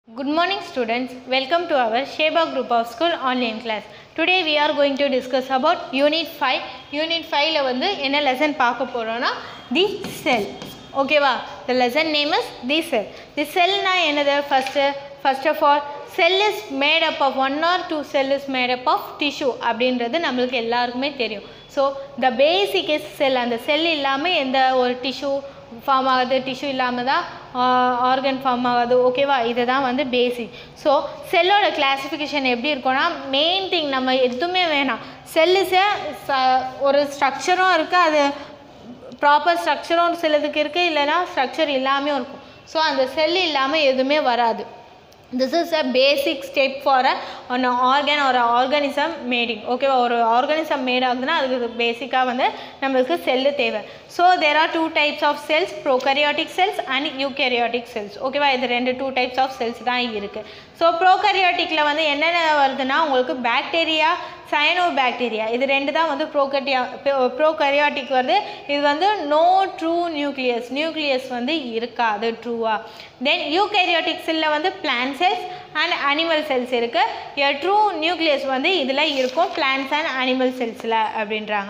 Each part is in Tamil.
Good morning students. Welcome to our Sheba group of school online class. Today we are going to discuss about unit 5. Unit 5ல வந்து என்ன lesson பார்க்க போறோம்னா the cell. ஓகேவா the lesson name is the cell. the cellனா என்னது first first of all cell is made up of one or two cell is made up of tissue அப்படின்றது நம்மளுக்கு எல்லாருக்குமே தெரியும் so the basic is cell அந்த செல் இல்லாமல் எந்த ஒரு டிஷ்யூ ஃபார்ம் ஆகுது டிஷ்யூ இல்லாமல் தான் ஆர்கன் ஃபார்ம் ஆகாது ஓகேவா இதுதான் வந்து பேசிக் ஸோ செல்லோட கிளாஸிஃபிகேஷன் எப்படி இருக்கும்னா மெயின் திங் நம்ம எதுவுமே வேணாம் செல்லுஸை ஒரு ஸ்ட்ரக்சரும் இருக்குது அது ப்ராப்பர் ஸ்ட்ரக்சரும் சிலதுக்கு இருக்குது இல்லைன்னா ஸ்ட்ரக்சர் இல்லாமையும் இருக்கும் ஸோ அந்த செல் இல்லாமல் எதுவுமே வராது this is a basic step for a one organ ஒரு ஆர்கானிசம் மேடிங் ஓகேவா ஒரு ஆர்கானிசம் மேட் ஆகுதுன்னா அதுக்கு பேசிக்காக வந்து நம்மளுக்கு செல்லு தேவை so there are two types of cells prokaryotic cells and eukaryotic cells ஓகேவா இது ரெண்டு டூ டைப்ஸ் ஆஃப் செல்ஸ் தான் இருக்குது ஸோ ப்ரோகரியாட்டிக்கில் வந்து என்னென்ன வருதுன்னா உங்களுக்கு பாக்டீரியா சயனோ பாக்டீரியா இது ரெண்டு தான் வந்து ப்ரோகட்டியா ப்ரோகரியாட்டிக் வருது இது வந்து நோ ட்ரூ நியூக்ளியஸ் நியூக்ளியஸ் வந்து இருக்காது ட்ரூவாக தென் யூகேரியாட்டிக் செல்லில் வந்து plant cells and animal cells இருக்குது எ ட்ரூ நியூக்ளியஸ் வந்து இதில் இருக்கும் பிளான்ட்ஸ் அண்ட் அனிமல் செல்ஸில் அப்படின்றாங்க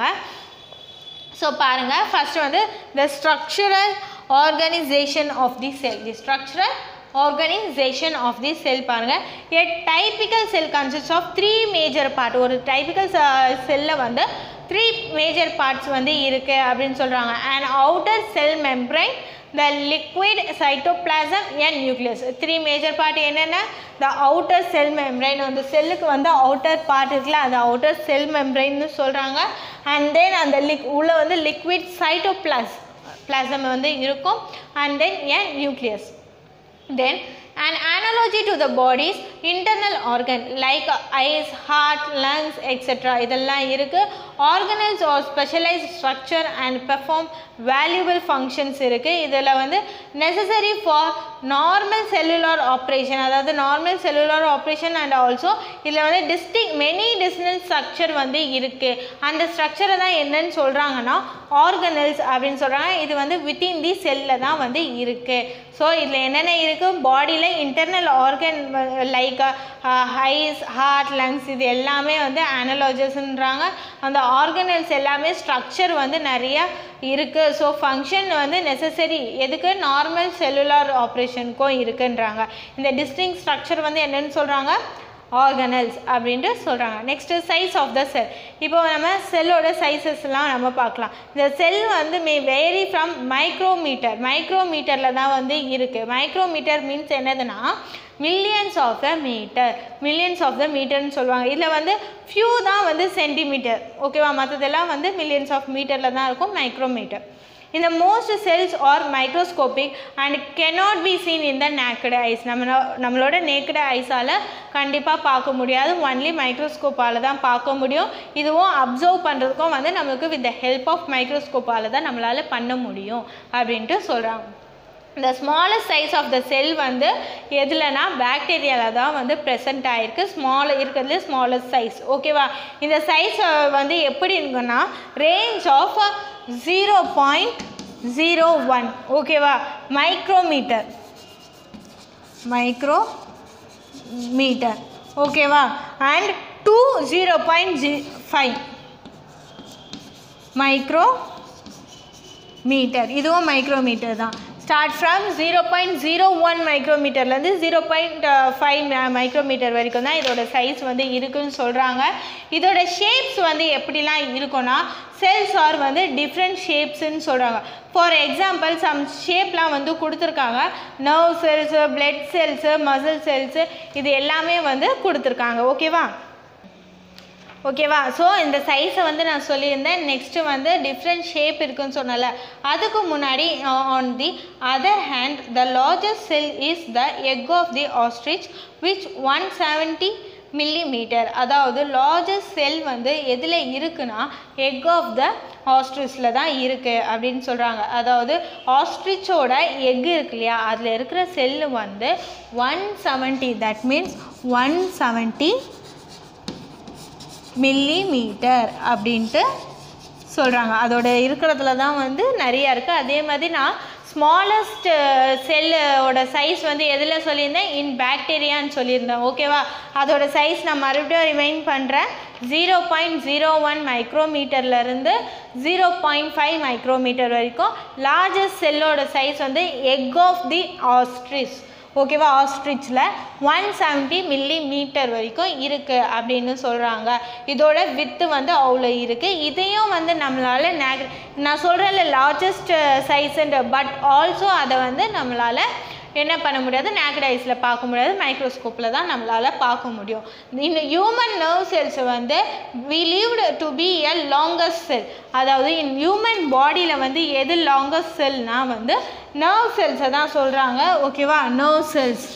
ஸோ பாருங்கள் ஃபஸ்ட்டு வந்து the structural organisation of the cell the structural organisation of the cell பாருங்கள் a typical cell consist of three major part ஒரு டைப்பிக்கல் செல்லில் வந்து த்ரீ மேஜர் பார்ட்ஸ் வந்து இருக்குது அப்படின்னு சொல்கிறாங்க and outer cell membrane the liquid cytoplasm and nucleus three major part என்னென்ன த அவுட்டர் செல் மெம்ப்ரைன் அந்த செல்லுக்கு வந்து அவுட்டர் பார்ட் இருக்குல்ல அந்த அவுட்டர் செல் மெம்ப்ரைன்னு சொல்கிறாங்க அண்ட் தென் அந்த லிக் உள்ளே வந்து லிக்விட் சைட்டோபிளாஸ் பிளாசம் வந்து இருக்கும் and then an nucleus then an analogy to the body's internal organ like eyes heart lungs etc இதெல்லாம் இருக்கு organelles or specialized structure and perform valuable functions இருக்கு இதில் வந்து necessary for normal cellular operation அதாவது normal cellular operation and also இதில் வந்து distinct many distinct structure வந்து இருக்கு அந்த ஸ்ட்ரக்சரை தான் என்னன்னு சொல்கிறாங்கன்னா ஆர்கனல்ஸ் அப்படின்னு சொல்கிறாங்க இது வந்து வித்தின் தி செல்லில் தான் வந்து இருக்குது ஸோ இதில் என்னென்ன இருக்குது பாடியில் internal organ like eyes heart lungs இது எல்லாமே வந்து அனலாஜஸ்ன்றாங்க அந்த ஆர்கனல்ஸ் எல்லாமே ஸ்ட்ரக்சர் வந்து நிறையா இருக்குது ஸோ ஃபங்க்ஷன் வந்து நெசசரி எதுக்கு நார்மல் செல்லுலார் ஆப்ரேஷனுக்கும் இருக்குன்றாங்க இந்த டிஸ்டிங் ஸ்ட்ரக்சர் வந்து என்னென்னு சொல்கிறாங்க ஆர்கனல்ஸ் அப்படின்ட்டு சொல்கிறாங்க next size of the cell இப்போ நம்ம செல்லோட சைஸஸ்லாம் நம்ம பார்க்கலாம் இந்த செல் வந்து மே வேரி ஃப்ரம் மைக்ரோமீட்டர் மைக்ரோமீட்டரில் தான் வந்து இருக்குது மைக்ரோமீட்டர் மீன்ஸ் என்னதுன்னா millions of the metre millions of the மீட்டர்னு சொல்லுவாங்க இதில் வந்து ஃபியூ தான் வந்து சென்டிமீட்டர் ஓகேவா மற்றதெல்லாம் வந்து மில்லியன்ஸ் ஆஃப் மீட்டரில் தான் இருக்கும் மைக்ரோமீட்டர் இந்த most cells are microscopic and cannot be seen in the naked eyes நம்ம நம்மளோட நேக்கடு ஐஸால் கண்டிப்பாக பார்க்க முடியாது ஒன்லி மைக்ரோஸ்கோப்பால் தான் பார்க்க முடியும் இதுவும் அப்சர்வ் பண்ணுறதுக்கும் வந்து நம்மளுக்கு வித் த ஹெல்ப் ஆஃப் மைக்ரோஸ்கோப்பால் தான் நம்மளால் பண்ண முடியும் அப்படின்ட்டு சொல்கிறாங்க இந்த smallest size of the cell வந்து எதுலனா பாக்டீரியாவில் தான் வந்து ப்ரெசென்ட் ஆகிருக்கு ஸ்மால் இருக்கிறதுல ஸ்மாலஸ்ட் சைஸ் ஓகேவா இந்த சைஸ் வந்து எப்படி இருக்குன்னா range of zero point zero one ஓகேவா மைக்ரோமீட்டர் மைக்ரோ மீட்டர் ஓகேவா அண்ட் டூ ஜீரோ பாயிண்ட் ஜி ஃபைவ் மைக்ரோ மீட்டர் இதுவும் மைக்ரோமீட்டர் தான் start from zero point zero one மைக்ரோமீட்டர்லேருந்து ஜீரோ பாயிண்ட் ஃபைவ் மைக்ரோமீட்டர் வரைக்கும் தான் இதோட சைஸ் வந்து இருக்குன்னு சொல்கிறாங்க இதோட ஷேப்ஸ் வந்து எப்படிலாம் இருக்கும்னா செல்ஸ் ஆர் வந்து டிஃப்ரெண்ட் ஷேப்ஸ்ன்னு சொல்கிறாங்க ஃபார் எக்ஸாம்பிள் சம் ஷேப்லாம் வந்து கொடுத்துருக்காங்க nerve cells blood cells muscle cells இது எல்லாமே வந்து கொடுத்துருக்காங்க ஓகேவா ஓகேவா ஸோ இந்த சைஸை வந்து நான் சொல்லியிருந்தேன் நெக்ஸ்ட்டு வந்து டிஃப்ரெண்ட் ஷேப் இருக்குன்னு சொன்னல அதுக்கு முன்னாடி on the other hand the largest cell is the egg of the ostrich which one seventy millimetre அதாவது லார்ஜஸ்ட் செல் வந்து எதில் இருக்குன்னா எக் ஆஃப் த ஆஸ்ட்ரிச்சில் தான் இருக்குது அப்படின்னு சொல்கிறாங்க அதாவது ஆஸ்ட்ரிச்சோட எக் இருக்கு இல்லையா அதில் இருக்கிற செல்லு வந்து one seventy that means one seventy millimetre அப்படின்ட்டு சொல்கிறாங்க அதோட இருக்கிறதுல தான் வந்து நிறையா இருக்குது அதே மாதிரி நான் ஸ்மாலஸ்ட் செல்லோட சைஸ் வந்து எதில் சொல்லியிருந்தேன் இன் பாக்டீரியான்னு சொல்லியிருந்தேன் ஓகேவா அதோட சைஸ் நான் மறுபடியும் ரிமைண்ட் பண்ணுறேன் ஜீரோ பாயிண்ட் ஜீரோ ஒன் மைக்ரோமீட்டர்லேருந்து ஜீரோ பாயிண்ட் ஃபைவ் மைக்ரோமீட்டர் வரைக்கும் லார்ஜஸ்ட் செல்லோட சைஸ் வந்து எக் ஆஃப் தி ஆஸ்ட்ரிச் ஓகேவா ஆஸ்ட்ரிச்சில் ஒன் செவன்ட்டி மில்லி மீட்டர் வரைக்கும் இருக்குது அப்படின்னு சொல்கிறாங்க இதோட வித்து வந்து அவ்வளோ இருக்குது இதையும் வந்து நம்மளால் நேக் நான் சொல்கிறேன்ல லார்ஜஸ்ட் சைஸுன்ற பட் ஆல்சோ அதை வந்து நம்மளால் என்ன பண்ண முடியாது நேக்கட் ஐஸில் பார்க்க முடியாது மைக்ரோஸ்கோப்பில் தான் நம்மளால் பார்க்க முடியும் இந்த ஹியூமன் நர்வ் செல்ஸ் வந்து believed to be a longest cell அதாவது இன் ஹியூமன் பாடியில் வந்து எது லாங்கஸ்ட் செல்னா வந்து நர்வ் செல்ஸை தான் சொல்கிறாங்க ஓகேவா நர்வ் செல்ஸ்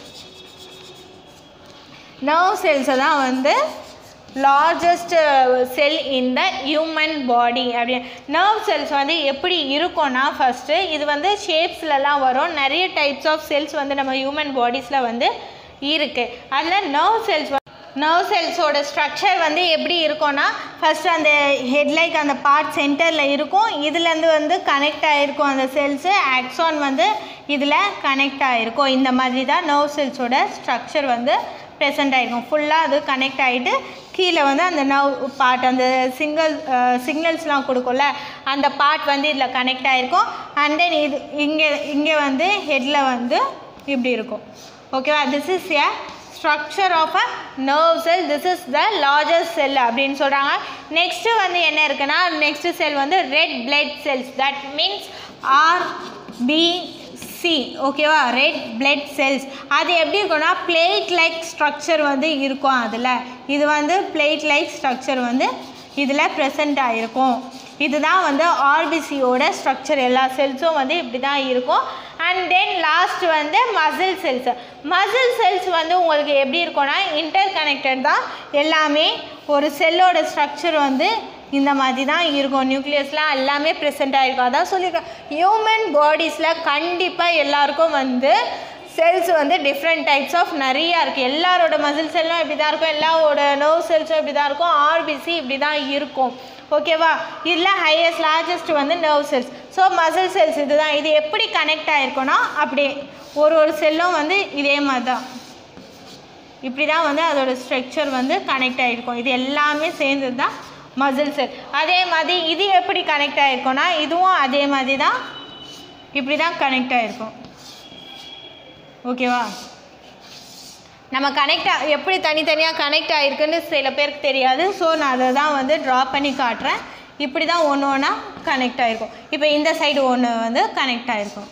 நர்வ் செல்ஸை தான் வந்து largest sell in the human body அப்படி நர்வ் செல்ஸ் வந்து எப்படி இருக்கும்னா ஃபஸ்ட்டு இது வந்து ஷேப்ஸ்லலாம் வரும் நிறைய டைப்ஸ் ஆஃப் செல்ஸ் வந்து நம்ம ஹியூமன் பாடிஸில் வந்து இருக்குது அதில் நர்வ் செல்ஸ் நர்வ் செல்ஸோட ஸ்ட்ரக்சர் வந்து எப்படி இருக்கும்னா ஃபஸ்ட்டு அந்த ஹெட்லைக் அந்த பார்ட் சென்டரில் இருக்கும் இதுலேருந்து வந்து கனெக்ட் ஆகிருக்கும் அந்த செல்ஸு ஆக்ஸான் வந்து இதில் கனெக்ட் ஆகிருக்கும் இந்த மாதிரி தான் நர்வ் செல்ஸோட ஸ்ட்ரக்சர் வந்து ப்ரெசென்ட் ஆகிருக்கும் ஃபுல்லாக அது கனெக்ட் ஆகிட்டு கீழே வந்து அந்த நவ் பார்ட் அந்த சிங்கிள் சிக்னல்ஸ்லாம் கொடுக்கும்ல அந்த பார்ட் வந்து இதில் கனெக்ட் ஆகிருக்கும் அண்ட் தென் இது இங்கே இங்கே வந்து ஹெட்டில் வந்து இப்படி இருக்கும் ஓகேவா this is a structure of a nerve cell this is the largest cell அப்படின்னு சொல்கிறாங்க நெக்ஸ்ட்டு வந்து என்ன இருக்குன்னா நெக்ஸ்ட்டு செல் வந்து red blood cells that means R B C ஓகேவா ரெட் பிளட் செல்ஸ் அது எப்படி இருக்கும்னா பிளேட் லைக் ஸ்ட்ரக்சர் வந்து இருக்கும் அதில் இது வந்து பிளேட் லைக் ஸ்ட்ரக்சர் வந்து இதில் ப்ரெசண்ட் ஆகிருக்கும் இதுதான் வந்து ஆர்பிசியோட ஸ்ட்ரக்சர் எல்லா செல்ஸும் வந்து இப்படி தான் இருக்கும் அண்ட் தென் லாஸ்ட் வந்து மசில் செல்ஸ் மசில் செல்ஸ் வந்து உங்களுக்கு எப்படி இருக்கும்னா இன்டர் கனெக்டட் தான் எல்லாமே ஒரு செல்லோட ஸ்ட்ரக்சர் வந்து இந்த மாதிரி தான் இருக்கும் நியூக்ளியஸ்லாம் எல்லாமே ப்ரெசென்ட் ஆகிருக்கும் அதான் சொல்லியிருக்கேன் ஹியூமன் பாடிஸில் கண்டிப்பாக எல்லாருக்கும் வந்து செல்ஸ் வந்து டிஃப்ரெண்ட் டைப்ஸ் ஆஃப் நிறையா இருக்குது எல்லாரோட மசில் செல்லும் இப்படி தான் இருக்கும் எல்லாரோட நர்வ் செல்ஸும் இப்படி தான் இருக்கும் ஆர்பிசி இப்படி தான் இருக்கும் ஓகேவா இதில் ஹையஸ்ட் லார்ஜஸ்ட் வந்து nerve cells so muscle cells இதுதான் இது எப்படி கனெக்ட் ஆகிருக்குன்னா அப்படியே ஒரு ஒரு செல்லும் வந்து இதே மாதிரி தான் இப்படி தான் வந்து அதோட ஸ்ட்ரக்சர் வந்து கனெக்ட் ஆகிருக்கும் இது எல்லாமே சேர்ந்தது தான் மசில் செல் அதே மாதிரி இது எப்படி கனெக்ட் ஆகிருக்கும்னா இதுவும் அதே மாதிரி தான் இப்படி தான் கனெக்ட் ஆகிருக்கும் ஓகேவா நம்ம கனெக்ட் எப்படி தனித்தனியாக கனெக்ட் ஆகிருக்குன்னு சில பேருக்கு தெரியாது ஸோ நான் அதை தான் வந்து ட்ரா பண்ணி காட்டுறேன் இப்படி தான் ஒன்று ஒன்றா கனெக்ட் ஆகிருக்கும் இப்போ இந்த சைடு ஒன்று வந்து கனெக்ட் ஆகிருக்கும்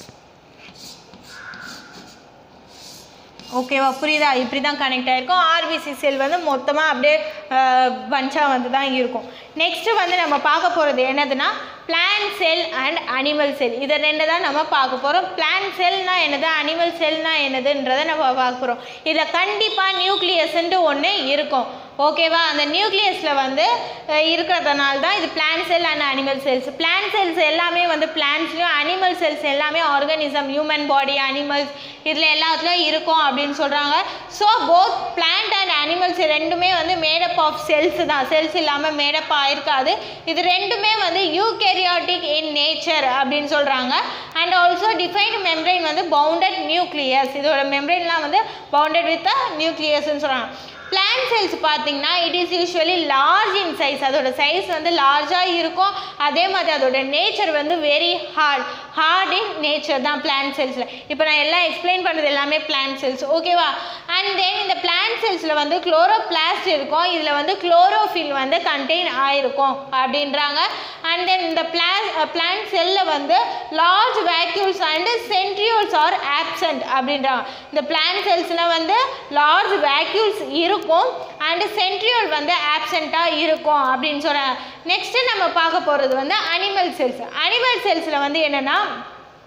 ஓகேவா புரியுதா இப்படி தான் கனெக்ட் ஆகிருக்கும் ஆர்பிசி செல் வந்து மொத்தமாக அப்படியே பஞ்சாக வந்து தான் இருக்கும் நெக்ஸ்ட்டு வந்து நம்ம பார்க்க போகிறது என்னதுன்னா plant cell and animal cell இதை ரெண்டு தான் நம்ம பார்க்க போகிறோம் பிளான் செல்னா என்னது அனிமல் செல்னா என்னதுன்றதை நம்ம பார்க்க போகிறோம் இதில் கண்டிப்பாக நியூக்ளியஸ்ன்ட்டு ஒன்று இருக்கும் ஓகேவா அந்த நியூக்ளியஸில் வந்து அஹ், இருக்கிறதுனால தான் இது plant cell and animal cells plant cells எல்லாமே வந்து பிளான்ஸ்லையும் அனிமல் செல்ஸ் எல்லாமே ஆர்கானிசம் ஹியூமன் பாடி அனிமல்ஸ் இதில் எல்லாத்துலேயும் இருக்கும் அப்படின்னு சொல்கிறாங்க so both plant and animals ரெண்டுமே வந்து மேடப் ஆஃப் செல்ஸ் தான் செல்ஸ் இல்லாமல் மேடப் ஆயிருக்காது இது ரெண்டுமே வந்து யூகேரியாட்டிக் இன் நேச்சர் அப்படின்னு சொல்கிறாங்க அண்ட் ஆல்சோ டிஃபைன்ட் மெம்ப்ரெயின் வந்து பவுண்டட் நியூக்ளியஸ் இதோட மெம்ப்ரெயின்லாம் வந்து பவுண்டட் வித் நியூக்ளியஸ்ன்னு சொல்கிறாங்க பிளான்ட் செல்ஸ் பார்த்தீங்கன்னா it is usually large in size அதோட சைஸ் வந்து லார்ஜாக இருக்கும் அதே மாதிரி அதோட நேச்சர் வந்து very hard hard in nature தான் பிளான்ட் செல்ஸில் இப்போ நான் எல்லாம் எக்ஸ்பிளைன் பண்ணது எல்லாமே பிளான்ட் செல்ஸ் ஓகேவா அண்ட் தென் இந்த பிளான்ட் செல்ஸில் வந்து குளோரோபிளாஸ்ட் இருக்கும் இதில் வந்து குளோரோஃபில் வந்து கண்டெயின் ஆயிருக்கும் அப்படின்றாங்க அண்ட் தென் இந்த பிளான் பிளான்ட் செல்லில் வந்து large vacuoles and centrioles are absent அப்படின்றாங்க இந்த பிளான்ட் செல்ஸில் வந்து லார்ஜ் வேக்யூல்ஸ் இருக்கும் அண்டு சென்ட்ரியோல் வந்து ஆப்சண்ட்டாக இருக்கும் அப்படின்னு சொல்கிறாங்க நெக்ஸ்ட்டு நம்ம பார்க்க போகிறது வந்து அனிமல் செல்ஸ் அனிமல் செல்ஸில் வந்து என்னென்னா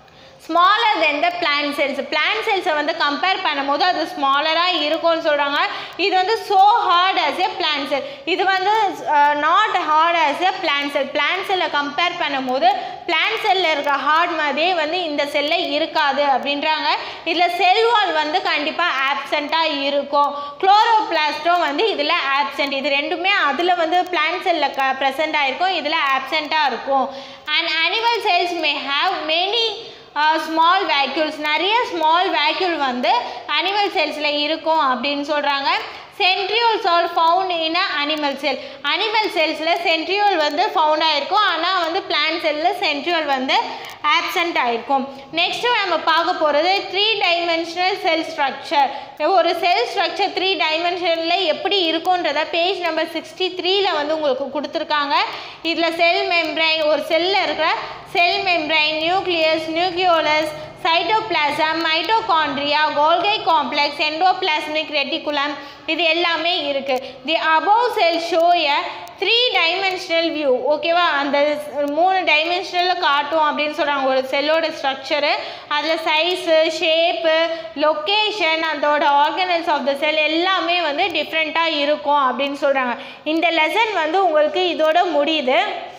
smaller than the plant cells plant செல்ஸை வந்து கம்பேர் பண்ணும்போது அது ஸ்மாலராக இருக்கும்னு சொல்கிறாங்க இது வந்து so hard as a plant cell இது வந்து not hard as a plant cell plant செல்லை கம்பேர் பண்ணும்போது பிளான்ட் செல்லில் இருக்க ஹார்ட் மாதிரியே வந்து இந்த செல்லில் இருக்காது அப்படின்றாங்க இதில் செல் வால் வந்து கண்டிப்பாக ஆப்சண்ட்டாக இருக்கும் குளோரோபிளாஸ்டும் வந்து இதில் ஆப்சண்ட் இது ரெண்டுமே அதில் வந்து பிளான்ட் செல்லில் க ப்ரெசென்ட் ஆகிருக்கும் இதில் ஆப்சண்ட்டாக இருக்கும் and animal cells may have many small vacuoles நிறைய ஸ்மால் வேக்யூல் வந்து அனிமல் செல்ஸில் இருக்கும் அப்படின்னு சொல்கிறாங்க centrioles are found in a animal cell animal செல்ஸில் சென்ட்ரியோல் வந்து ஃபவுண்ட் ஆகிருக்கும் ஆனால் வந்து பிளான்ட் செல்லில் சென்ட்ரியோல் வந்து ஆப்சண்ட் ஆகிருக்கும் நெக்ஸ்ட்டு நம்ம பார்க்க போகிறது த்ரீ டைமென்ஷனல் செல் ஸ்ட்ரக்சர் ஒரு செல் ஸ்ட்ரக்சர் த்ரீ டைமென்ஷனில் எப்படி இருக்குன்றத பேஜ் நம்பர் சிக்ஸ்டி த்ரீல வந்து உங்களுக்கு கொடுத்துருக்காங்க இதில் செல் மெம்ப்ரைன் ஒரு செல்லில் இருக்கிற cell membrane nucleus nucleolus cytoplasm mitochondria Golgi complex endoplasmic reticulum இது எல்லாமே இருக்குது the above cell show a three dimensional view ஓகேவா அந்த மூணு டைமென்ஷனலில் காட்டும் அப்படின்னு சொல்கிறாங்க ஒரு செல்லோட ஸ்ட்ரக்சரு அதில் சைஸு ஷேப்பு லொக்கேஷன் அதோட ஆர்கனல்ஸ் ஆஃப் த செல் எல்லாமே வந்து டிஃப்ரெண்ட்டாக இருக்கும் அப்படின்னு சொல்கிறாங்க இந்த லெசன் வந்து உங்களுக்கு இதோட முடியுது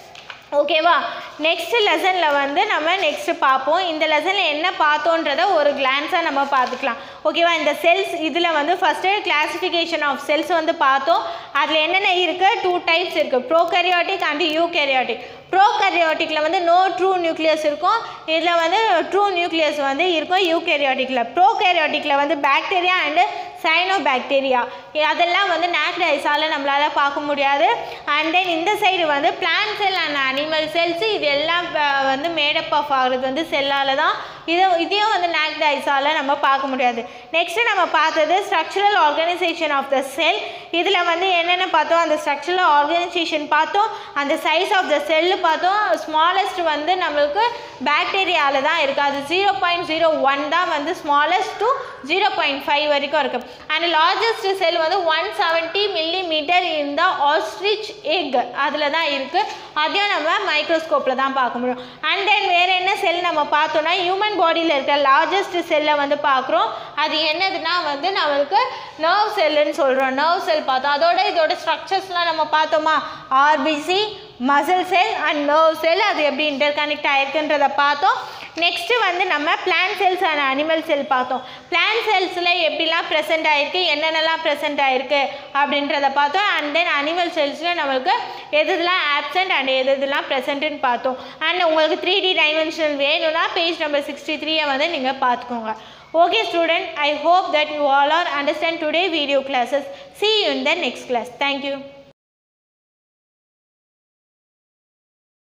ஓகேவா நெக்ஸ்ட் லெசனில் வந்து நம்ம நெக்ஸ்ட்டு பார்ப்போம் இந்த லெசனில் என்ன பார்த்தோன்றத ஒரு கிளான்ஸாக நம்ம பார்த்துக்கலாம் ஓகேவா இந்த செல்ஸ் இதில் வந்து ஃபஸ்ட்டு கிளாசிஃபிகேஷன் ஆஃப் செல்ஸ் வந்து பார்த்தோம் அதில் என்னென்ன இருக்குது டூ டைப்ஸ் இருக்குது ப்ரோகரியாட்டிக் அண்ட் யூகரியாட்டிக் ப்ரோகரியாட்டிக்கில் வந்து நோ ட்ரூ நியூக்ளியஸ் இருக்கும் இதில் வந்து ட்ரூ நியூக்ளியஸ் வந்து இருக்கும் யூகரியாட்டிக்கில் ப்ரோகரியாட்டிக்கில் வந்து பாக்டீரியா அண்டு சைனோ பாக்டீரியா அதெல்லாம் வந்து நாக்டு ஐஸால் நம்மளால் பார்க்க முடியாது அண்ட் தென் இந்த சைடு வந்து plant cell and animal cells இது எல்லாம் ப- வந்து மேடப் ஆஃப் ஆகுறது வந்து செல்லால் தான் இதை இதையும் வந்து நாக்டு ஐஸால் நம்ம பார்க்க முடியாது நெக்ஸ்ட்டு நம்ம பார்த்தது structural organisation of the cell இதில் வந்து என்னென்ன பார்த்தோம் அந்த ஸ்ட்ரக்சரல் ஆர்கனைசேஷன் பார்த்தோம் அந்த சைஸ் ஆஃப் த செல்லு பார்த்தோம் ஸ்மாலஸ்ட் வந்து நம்மளுக்கு பாக்டீரியாவில் தான் இருக்குது அது ஜீரோ பாயிண்ட் ஜீரோ ஒன் தான் வந்து smallest to zero point five வரைக்கும் இருக்குது அண்ட் லார்ஜஸ்ட் செல் வந்து ஒன் செவன்ட்டி மில்லி மீட்டர் இந்த ஆஸ்ட்ரிச் எக் அதில் தான் இருக்குது அதையும் நம்ம மைக்ரோஸ்கோப்பில் தான் பார்க்க முடியும் அண்ட் தென் வேறு என்ன செல் நம்ம பார்த்தோன்னா ஹியூமன் பாடியில் இருக்கிற லார்ஜஸ்ட் செல்லை வந்து பார்க்குறோம் அது என்னதுன்னா வந்து நம்மளுக்கு நர்வ் செல்லுன்னு சொல்கிறோம் நர்வ் செல் பார்த்தோம் அதோட இதோட ஸ்ட்ரக்சர்ஸ்லாம் நம்ம பார்த்தோமா RBC muscle cell and nerve cell அது எப்படி இன்டர் கனெக்ட் ஆயிருக்குன்றத பார்த்தோம் நெக்ஸ்ட்டு வந்து நம்ம plant cells and animal cell பார்த்தோம் பிளான்ட் செல்ஸில் எப்படிலாம் ப்ரெசென்ட் ஆயிருக்கு என்னென்னலாம் ப்ரெசென்ட் ஆயிருக்கு அப்படின்றத பார்த்தோம் அண்ட் தென் அனிமல் செல்ஸில் நம்மளுக்கு எது எதுலாம் ஆப்சண்ட் அண்ட் எது எதுலாம் ப்ரெசென்ட்டுன்னு பார்த்தோம் அண்ட் உங்களுக்கு த்ரீ டி டைமென்ஷனல் வேணும்னா பேஜ் நம்பர் சிக்ஸ்டி த்ரீயை வந்து நீங்கள் பார்த்துக்கோங்க Okay student, I hope that you all are understand today video classes. See you in the next class. Thank you.